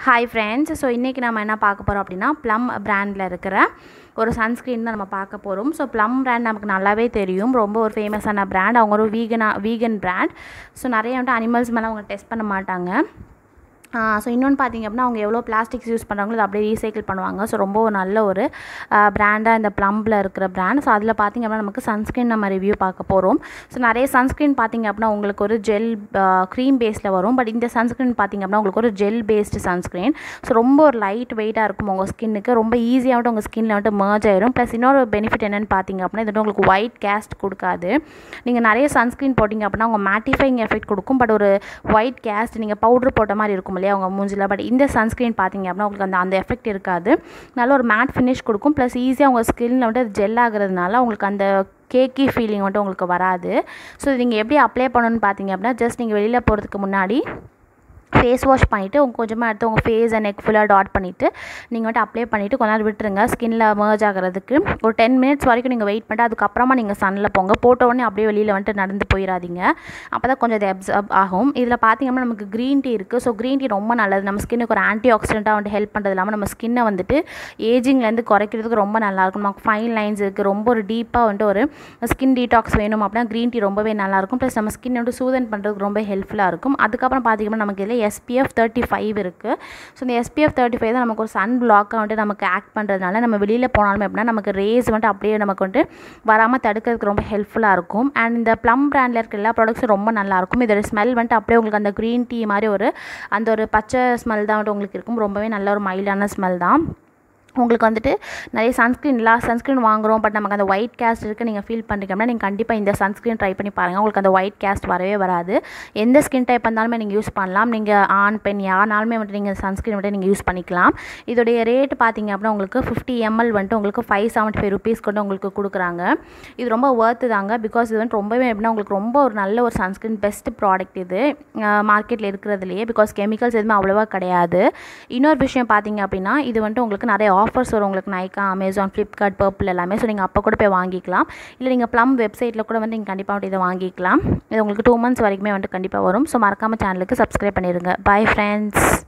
hi friends so இன்றைக்கி நம்ம என்ன பார்க்க போகிறோம் அப்படின்னா ப்ளம் பிராண்டில் இருக்கிற ஒரு சன்ஸ்க்ரீன் தான் நம்ம பார்க்க போகிறோம் ஸோ ப்ளம் பிராண்ட் நமக்கு நல்லாவே தெரியும் ரொம்ப ஒரு ஃபேமஸான பிராண்ட் அவங்க ஒரு வீகனா வீகன் பிராண்ட் ஸோ நிறைய வந்துட்டு அனிமல்ஸ் மேலே அவங்க டெஸ்ட் பண்ண மாட்டாங்க ஸோ இன்னொன்று பார்த்தீங்க அப்படின்னா அவங்க எவ்வளோ பிளாஸ்டிக்ஸ் யூஸ் பண்ணுறாங்களோ அதை அப்படியே ரீசைக்கிள் பண்ணுவாங்க ஸோ ரொம்ப ஒரு நல்ல ஒரு பிராண்டாக இந்த ப்ளம்பில் இருக்கிற பிராண்ட் ஸோ அதில் பார்த்திங்க அப்படின்னா நமக்கு சன்ஸ்க்ரீன் நம்ம ரிவ்யூ பார்க்க போகிறோம் ஸோ நிறைய சன்ஸ்க்ரீன் பார்த்திங்க அப்படின்னா உங்களுக்கு ஒரு ஜெல் க்ரீம் பேஸில் வரும் பட் இந்த சன்ஸ்க்ரீன் பார்த்திங்க அப்படின்னா உங்களுக்கு ஒரு ஜெல் பேஸ்டு சன்ஸ்க்ரீன் ஸோ ரொம்ப ஒரு லைட் வெயிட்டாக இருக்கும் உங்கள் ஸ்கின்னுக்கு ரொம்ப ஈஸியாக வந்துட்டு உங்கள் ஸ்கின்னில் வந்துட்டு மர்ஜ் ஆயிரும் ப்ளஸ் இன்னொரு பெனிஃபிட் என்னென்னு பார்த்தீங்க அப்படின்னா இது வந்து உங்களுக்கு ஒயிட் கேஸ்ட் கொடுக்காது நீங்கள் நிறைய சன்ஸ்க்ரீன் போட்டிங்க அப்படின்னா உங்கள் மேட்டிஃபைங் எஃபெக்ட் கொடுக்கும் பட் ஒரு ஒயிட் கேஸ்ட் நீங்கள் பவுடர் போட்ட மாதிரி இருக்கும் இல்லையா உங்கள் மூஞ்சில் பட் இந்த சன்ஸ்க்ரீன் பார்த்தீங்க அப்படின்னா உங்களுக்கு அந்த அந்த எஃபெக்ட் இருக்காது நல்ல ஒரு மேட் ஃபினிஷ் கொடுக்கும் ப்ளஸ் ஈஸியாக உங்கள் ஸ்கின்னில் வந்துட்டு அது ஜெல் ஆகுறதுனால உங்களுக்கு அந்த கேக்கி ஃபீலிங் வந்துட்டு உங்களுக்கு வராது ஸோ நீங்கள் எப்படி அப்ளை பண்ணணும்னு பார்த்தீங்க அப்படின்னா ஜஸ்ட் நீங்கள் வெளியில் போகிறதுக்கு முன்னாடி ஃபேஸ் வாஷ் பண்ணிவிட்டு உங்கள் கொஞ்சமாக எடுத்து உங்கள் ஃபேஸ் அண்ட் நெக் ஃபுல்லாக டாட் பண்ணிவிட்டு நீங்கள் வந்துட்டு அப்ளை பண்ணிவிட்டு கொஞ்ச நேரம் விட்டுருங்க ஸ்கின்னில் மர்ஜ் ஆகிறதுக்கு ஒரு டென் மினிட்ஸ் வரைக்கும் நீங்கள் வெயிட் பண்ணிட்டு அதுக்கப்புறமா நீங்கள் சன்னில் போங்க போட்ட உடனே அப்படியே வெளியில் வந்துட்டு நடந்து போயிடாதீங்க அப்போ தான் கொஞ்சம் இது அப்சர்வ் ஆகும் இதில் பார்த்தீங்கன்னா நமக்கு க்ரீன் டீ இருக்குது ஸோ க்ரீன் டீ ரொம்ப நல்லது நம்ம ஸ்கின்னுக்கு ஒரு ஆன்டி ஆக்சிடென்ட்டாக வந்துட்டு ஹெல்ப் பண்ணுறது இல்லாமல் நம்ம ஸ்கின்னை வந்துட்டு ஏஜிங்லேருந்து குறைக்கிறதுக்கு ரொம்ப நல்லாயிருக்கும் நமக்கு ஃபைன் லைன்ஸ் இருக்குது ரொம்ப ஒரு டீப்பாக வந்துட்டு ஒரு ஸ்கின் டீடாக்ஸ் வேணும் அப்படின்னா க்ரீன் டீ ரொம்பவே நல்லாயிருக்கும் ப்ளஸ் நம்ம ஸ்கின் வந்துட்டு சூதன் பண்ணுறதுக்கு ரொம்ப ஹெல்ப்ஃபுல்லாக இருக்கும் அதுக்கப்புறம் பார்த்திங்கன்னா நமக்கு இதில் எஸ்பிஎஃப் தேர்ட்டி ஃபைவ் இருக்குது ஸோ இந்த எஸ்பிஎஃப் தேர்ட்டி ஃபைவ் தான் நமக்கு ஒரு சன் பிளாக்காக வந்துட்டு நமக்கு ஆக்ட் பண்ணுறதுனால நம்ம வெளியில் போனாலுமே அப்படின்னா நமக்கு ரேஸ் வந்துட்டு அப்படியே நமக்கு வந்துட்டு வராமல் தடுக்கிறதுக்கு ரொம்ப ஹெல்ப்ஃபுல்லாக இருக்கும் அண்ட் இந்த ப்ளம் பிராண்டில் இருக்க எல்லா ப்ராடக்ட்ஸும் ரொம்ப நல்லாயிருக்கும் இதோட ஸ்மெல் வந்துட்டு அப்படியே உங்களுக்கு அந்த க்ரீன் டீ மாதிரி ஒரு அந்த ஒரு பச்சை ஸ்மெல் தான் வந்துட்டு உங்களுக்கு இருக்கும் ரொம்பவே நல்ல ஒரு மைல்டான ஸ்மெல் தான் உங்களுக்கு வந்துட்டு நிறைய சன்ஸ்க்ரீன் எல்லா சன்ஸ்க்ரீன் வாங்குகிறோம் பட் நமக்கு அந்த ஒயிட் கேஸ்ட் இருக்குது நீங்கள் ஃபீல் பண்ணுறீங்க அப்படின்னா நீங்கள் கண்டிப்பாக இந்த சன்ஸ்க்ரீன் ட்ரை பண்ணி பாருங்கள் உங்களுக்கு அந்த ஒயிட் கேஸ்ட் வரவே வராது எந்த ஸ்கின் டைப் இருந்தாலுமே நீங்கள் யூஸ் பண்ணலாம் நீங்கள் ஆண் பெண் யாருனாலுமே வந்துட்டு நீங்கள் சன்ஸ்க்ரீன் வந்துட்டு நீங்கள் யூஸ் பண்ணிக்கலாம் இதோடைய ரேட் பார்த்தீங்க அப்படின்னா உங்களுக்கு ஃபிஃப்டி எம்எல் வந்துட்டு உங்களுக்கு ஃபைவ் செவன்ட்டி ஃபைவ் ருபீஸ் கொண்டு உங்களுக்கு கொடுக்குறாங்க இது ரொம்ப ஒர்த்து தாங்க பிகாஸ் இது வந்துட்டு ரொம்பவே எப்படின்னா உங்களுக்கு ரொம்ப ஒரு நல்ல ஒரு சன்ஸ்க்ரீன் பெஸ்ட் ப்ராடக்ட் இது மார்க்கெட்டில் இருக்கிறதுலையே பிகாஸ் கெமிக்கல்ஸ் எதுவுமே அவ்வளோவா கிடையாது இன்னொரு விஷயம் பார்த்தீங்க அப்படின்னா இது வந்துட்டு உங்களுக்கு நிறைய ஆஃபர்ஸ் வரும் உங்களுக்கு நைக்கா அமேசான் ஃப்ளிப்கார்ட் பர்பிள் எல்லாமே ஸோ நீங்கள் அப்போ கூட போய் வாங்கிக்கலாம் இல்லை நீங்கள் ப்ளம் வெப்சைட்டில் கூட வந்து நீங்கள் கண்டிப்பாக வந்துட்டு இதை வாங்கிக்கலாம் இது உங்களுக்கு டூ மந்த்ஸ் வரைக்குமே வந்துட்டு கண்டிப்பாக வரும் ஸோ மறக்காமல் சேனலுக்கு சப்ஸ்கிரைப் பண்ணிடுங்க பாய் ஃப்ரெண்ட்ஸ்